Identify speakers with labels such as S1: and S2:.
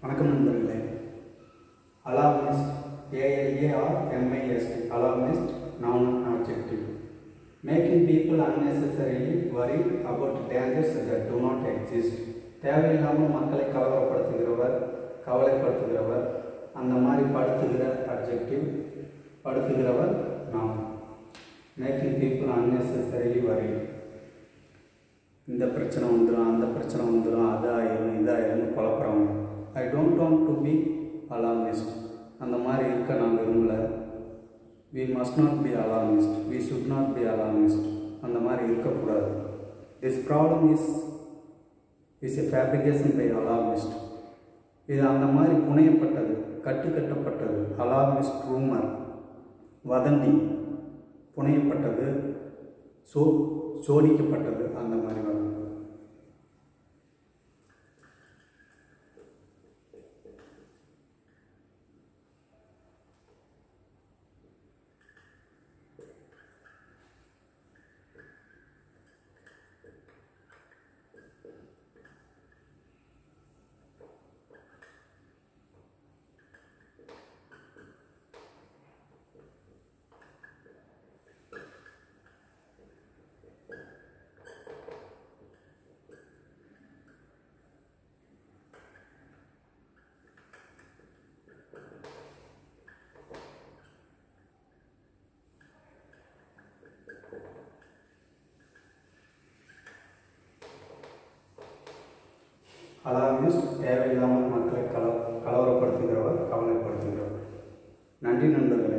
S1: வணக்கம் நண்பர்களே அலாமிஸ்ட் ஏஎல்ஏஆர் M I S T alarmist நான் objective making people unnecessarily worried about dangers that do not exist தேவையில்லாமல் மக்களை கலவரப்படுத்துகிறவர் கவலைப்படுத்துகிறவர் அந்த மாதிரி படுத்துகிற அப்ஜெக்டிவ் படுத்துகிறவர் நாம் மேக்கிங் பீப்புள் unnecessarily worried இந்த பிரச்சனை வந்துடும் அந்த பிரச்சனை வந்துடும் அது ஆயிரும் இதாயிரும் குழப்பறவங்க I don't want to be alarmist அந்த மாதிரி இருக்க நான் விரும்பல we must not be alarmist we should not be alarmist அந்த மாதிரி இருக்கக்கூடாது this problem is is a fabrication by alarmist இது அந்த மாதிரி புனையப்பட்டது கட்டுக்கட்டப்பட்டது அலாமிஸ்ட் ரூமர் வதந்தி புனையப்பட்டது சோ சோடிக்கப்பட்டது அந்த மாதிரி வரும் அலாமிஸ்ட் தேவையில்லாமல் மக்களை கல கலவரப்படுத்துகிறவர் கவலைப்படுத்துகிறவர் நன்றி நண்பர்களே